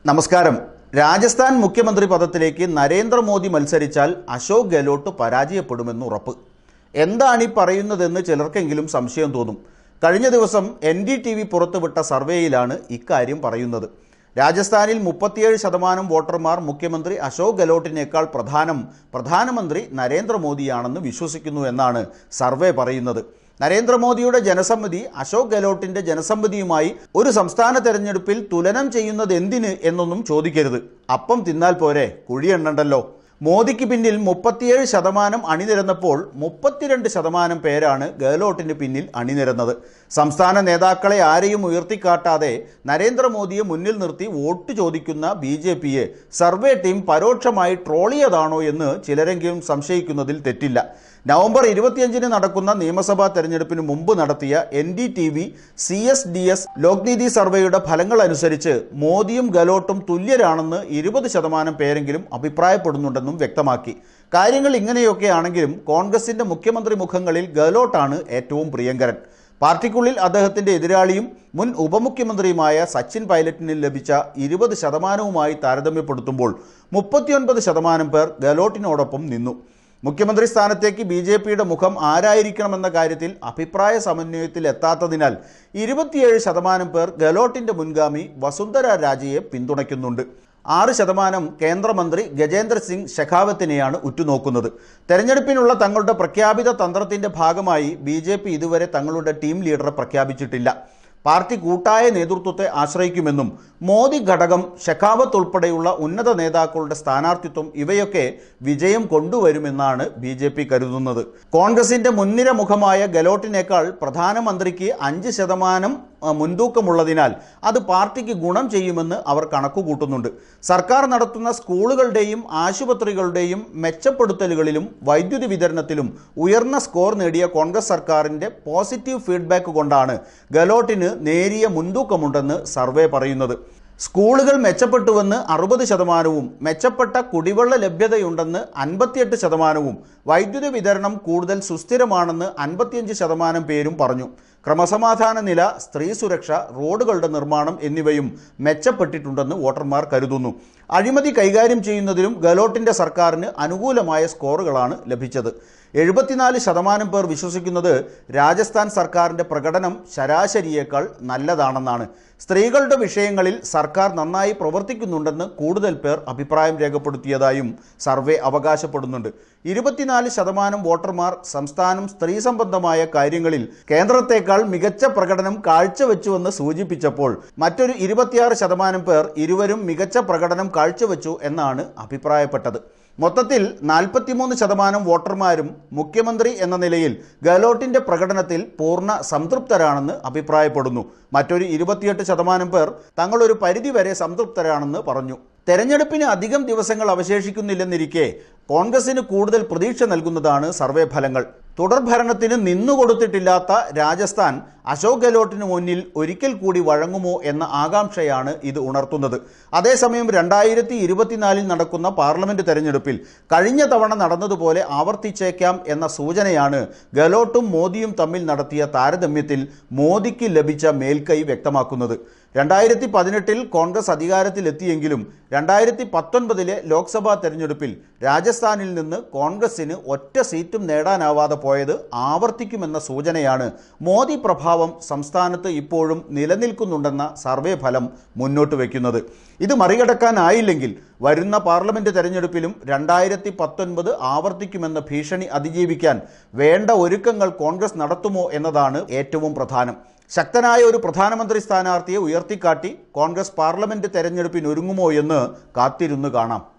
നമസ്കാരം രാജസ്ഥാൻ മുഖ്യമന്ത്രി പദത്തിലേക്ക് നരേന്ദ്രമോദി മത്സരിച്ചാൽ അശോക് ഗെഹ്ലോട്ട് പരാജയപ്പെടുമെന്ന് ഉറപ്പ് എന്താണ് ഈ പറയുന്നതെന്ന് ചിലർക്കെങ്കിലും സംശയം തോന്നും കഴിഞ്ഞ ദിവസം എൻ ഡി ടി വി പുറത്തുവിട്ട സർവേയിലാണ് ഇക്കാര്യം പറയുന്നത് രാജസ്ഥാനിൽ മുപ്പത്തിയേഴ് ശതമാനം വോട്ടർമാർ മുഖ്യമന്ത്രി അശോക് ഗെഹ്ലോട്ടിനേക്കാൾ പ്രധാനം പ്രധാനമന്ത്രി നരേന്ദ്രമോദിയാണെന്ന് വിശ്വസിക്കുന്നു എന്നാണ് സർവേ പറയുന്നത് നരേന്ദ്രമോദിയുടെ ജനസമ്മതി അശോക് ഗെഹ്ലോട്ടിന്റെ ജനസമ്മതിയുമായി ഒരു സംസ്ഥാന തെരഞ്ഞെടുപ്പിൽ തുലനം ചെയ്യുന്നത് എന്തിന് എന്നൊന്നും ചോദിക്കരുത് അപ്പം തിന്നാൽ പോരെ കുഴിയെണ്ണണ്ടല്ലോ മോദിക്ക് പിന്നിൽ മുപ്പത്തിയേഴ് ശതമാനം അണിനിരന്നപ്പോൾ മുപ്പത്തിരണ്ട് ശതമാനം പേരാണ് ഗെഹ്ലോട്ടിന് പിന്നിൽ അണിനിരന്നത് സംസ്ഥാന നേതാക്കളെ ആരെയും ഉയർത്തിക്കാട്ടാതെ നരേന്ദ്രമോദിയെ മുന്നിൽ നിർത്തി വോട്ട് ചോദിക്കുന്ന ബി ജെ പിയെ സർവേ ടീം പരോക്ഷമായി ട്രോളിയതാണോ എന്ന് ചിലരെങ്കിലും സംശയിക്കുന്നതിൽ തെറ്റില്ല നവംബർ ഇരുപത്തിയഞ്ചിന് നടക്കുന്ന നിയമസഭാ തെരഞ്ഞെടുപ്പിന് മുമ്പ് നടത്തിയ N D T V C S D S Lokniti സർവേയുടെ ഫലങ്ങൾ അനുസരിച്ച് മോദിയും ഗെഹ്ലോട്ടും തുല്യരാണെന്ന് ഇരുപത് ശതമാനം പേരെങ്കിലും അഭിപ്രായപ്പെടുന്നുണ്ടെന്നും വ്യക്തമാക്കി കാര്യങ്ങൾ ഇങ്ങനെയൊക്കെ ആണെങ്കിലും കോൺഗ്രസിന്റെ മുഖ്യമന്ത്രി മുഖങ്ങളിൽ ഗെഹ്ലോട്ടാണ് ഏറ്റവും പ്രിയങ്കരൻ പാർട്ടിക്കുള്ളിൽ അദ്ദേഹത്തിന്റെ എതിരാളിയും മുൻ ഉപമുഖ്യമന്ത്രിയുമായ സച്ചിൻ പൈലറ്റിന് ലഭിച്ച ഇരുപത് ശതമാനവുമായി താരതമ്യപ്പെടുത്തുമ്പോൾ മുപ്പത്തിയൊൻപത് ശതമാനം പേർ ഗെഹ്ലോട്ടിനോടൊപ്പം നിന്നു മുഖ്യമന്ത്രി സ്ഥാനത്തേക്ക് ബി ജെ പിയുടെ മുഖം ആരായിരിക്കണമെന്ന കാര്യത്തിൽ അഭിപ്രായ സമന്വയത്തിൽ എത്താത്തതിനാൽ ഇരുപത്തിയേഴ് ശതമാനം പേർ ഗെഹ്ലോട്ടിന്റെ മുൻഗാമി വസുന്ധര രാജയെ പിന്തുണയ്ക്കുന്നുണ്ട് ആറ് ശതമാനം കേന്ദ്രമന്ത്രി ഗജേന്ദ്ര സിംഗ് ഷെഖാവത്തിനെയാണ് ഉറ്റുനോക്കുന്നത് തെരഞ്ഞെടുപ്പിനുള്ള തങ്ങളുടെ പ്രഖ്യാപിത തന്ത്രത്തിന്റെ ഭാഗമായി ബി ഇതുവരെ തങ്ങളുടെ ടീം ലീഡറെ പ്രഖ്യാപിച്ചിട്ടില്ല പാർട്ടി കൂട്ടായ നേതൃത്വത്തെ ആശ്രയിക്കുമെന്നും മോദി ഘടകം ഷെഖാവത്ത് ഉൾപ്പെടെയുള്ള ഉന്നത നേതാക്കളുടെ സ്ഥാനാർത്ഥിത്വം ഇവയൊക്കെ വിജയം കൊണ്ടുവരുമെന്നാണ് ബി ജെ പി കരുതുന്നത് കോൺഗ്രസിന്റെ മുൻനിര മുഖമായ ഗെലോട്ടിനേക്കാൾ പ്രധാനമന്ത്രിക്ക് അഞ്ച് ശതമാനം ആ, മുൻതൂക്കമുള്ളതിനാൽ അത് പാർട്ടിക്ക് ഗുണം ചെയ്യുമെന്ന് അവർ കണക്കുകൂട്ടുന്നുണ്ട് സർക്കാർ നടത്തുന്ന സ്കൂളുകളുടെയും ആശുപത്രികളുടെയും മെച്ചപ്പെടുത്തലുകളിലും വൈദ്യുതി വിതരണത്തിലും ഉയർന്ന സ്കോർ നേടിയ കോൺഗ്രസ് സർക്കാരിന്റെ പോസിറ്റീവ് ഫീഡ്ബാക്ക് കൊണ്ടാണ് ഗെലോട്ടിന് നേരിയ മുൻതൂക്കമുണ്ടെന്ന് സർവേ പറയുന്നത് സ്കൂളുകൾ മെച്ചപ്പെട്ടുവെന്ന് അറുപത് ശതമാനവും മെച്ചപ്പെട്ട കുടിവെള്ള ലഭ്യതയുണ്ടെന്ന് അൻപത്തിയെട്ട് ശതമാനവും വൈദ്യുതി വിതരണം കൂടുതൽ സുസ്ഥിരമാണെന്ന് അൻപത്തിയഞ്ച് ശതമാനം പേരും പറഞ്ഞു ക്രമസമാധാന നില സ്ത്രീ സുരക്ഷ റോഡുകളുടെ നിർമ്മാണം എന്നിവയും മെച്ചപ്പെട്ടിട്ടുണ്ടെന്ന് വോട്ടർമാർ കരുതുന്നു അഴിമതി കൈകാര്യം ചെയ്യുന്നതിലും ഗെലോട്ടിന്റെ സർക്കാരിന് അനുകൂലമായ സ്കോറുകളാണ് ലഭിച്ചത് എഴുപത്തിനാല് ശതമാനം പേർ വിശ്വസിക്കുന്നത് രാജസ്ഥാൻ സർക്കാരിന്റെ പ്രകടനം ശരാശരിയേക്കാൾ നല്ലതാണെന്നാണ് സ്ത്രീകളുടെ വിഷയങ്ങളിൽ സർക്കാർ നന്നായി പ്രവർത്തിക്കുന്നുണ്ടെന്ന് കൂടുതൽ പേർ അഭിപ്രായം രേഖപ്പെടുത്തിയതായും സർവേ അവകാശപ്പെടുന്നുണ്ട് ഇരുപത്തിനാല് ശതമാനം വോട്ടർമാർ സംസ്ഥാനം സ്ത്രീ സംബന്ധമായ കാര്യങ്ങളിൽ കേന്ദ്രത്തേക്കാൾ മികച്ച പ്രകടനം കാഴ്ചവെച്ചുവെന്ന് സൂചിപ്പിച്ചപ്പോൾ മറ്റൊരു ഇരുപത്തിയാറ് ശതമാനം പേർ ഇരുവരും മികച്ച പ്രകടനം കാഴ്ചവെച്ചു എന്നാണ് അഭിപ്രായപ്പെട്ടത് മൊത്തത്തിൽ നാൽപ്പത്തിമൂന്ന് ശതമാനം വോട്ടർമാരും മുഖ്യമന്ത്രി എന്ന നിലയിൽ ഗെഹ്ലോട്ടിന്റെ പ്രകടനത്തിൽ പൂർണ്ണ സംതൃപ്തരാണെന്ന് അഭിപ്രായപ്പെടുന്നു മറ്റൊരു ഇരുപത്തിയെട്ട് ശതമാനം പേർ തങ്ങളൊരു പരിധിവരെ സംതൃപ്തരാണെന്ന് പറഞ്ഞു തെരഞ്ഞെടുപ്പിന് അധികം ദിവസങ്ങൾ അവശേഷിക്കുന്നില്ലെന്നിരിക്കെ കോൺഗ്രസിന് കൂടുതൽ പ്രതീക്ഷ നൽകുന്നതാണ് സർവേ ഫലങ്ങൾ തുടർഭരണത്തിന് നിന്നുകൊടുത്തിട്ടില്ലാത്ത രാജസ്ഥാൻ അശോക് ഗെഹ്ലോട്ടിന് മുന്നിൽ ഒരിക്കൽ കൂടി വഴങ്ങുമോ എന്ന ആകാംക്ഷയാണ് ഇത് ഉണർത്തുന്നത് അതേസമയം രണ്ടായിരത്തി ഇരുപത്തിനാലിൽ നടക്കുന്ന പാർലമെന്റ് തെരഞ്ഞെടുപ്പിൽ കഴിഞ്ഞ തവണ നടന്നതുപോലെ ആവർത്തിച്ചേക്കാം എന്ന സൂചനയാണ് ഗെഹ്ലോട്ടും മോദിയും തമ്മിൽ നടത്തിയ താരതമ്യത്തിൽ മോദിക്ക് ലഭിച്ച മേൽക്കൈ വ്യക്തമാക്കുന്നത് രണ്ടായിരത്തി പതിനെട്ടിൽ കോൺഗ്രസ് അധികാരത്തിലെത്തിയെങ്കിലും രണ്ടായിരത്തി പത്തൊൻപതിലെ ലോക്സഭാ തെരഞ്ഞെടുപ്പിൽ രാജസ്ഥാനിൽ നിന്ന് കോൺഗ്രസിന് ഒറ്റ സീറ്റും നേടാനാവാതെ പോയത് ആവർത്തിക്കുമെന്ന സൂചനയാണ് മോദി പ്രഭാവം സംസ്ഥാനത്ത് ഇപ്പോഴും നിലനിൽക്കുന്നുണ്ടെന്ന സർവേ ഫലം മുന്നോട്ട് വയ്ക്കുന്നത് ഇത് മറികടക്കാനായില്ലെങ്കിൽ വരുന്ന പാർലമെന്റ് തെരഞ്ഞെടുപ്പിലും രണ്ടായിരത്തി പത്തൊൻപത് ആവർത്തിക്കുമെന്ന ഭീഷണി അതിജീവിക്കാൻ വേണ്ട ഒരുക്കങ്ങൾ കോൺഗ്രസ് നടത്തുമോ എന്നതാണ് ഏറ്റവും പ്രധാനം ശക്തനായ ഒരു പ്രധാനമന്ത്രി സ്ഥാനാർത്ഥിയെ ഉയർത്തിക്കാട്ടി കോൺഗ്രസ് പാർലമെന്റ് തെരഞ്ഞെടുപ്പിനൊരുങ്ങുമോ എന്ന് കാത്തിരുന്ന് കാണാം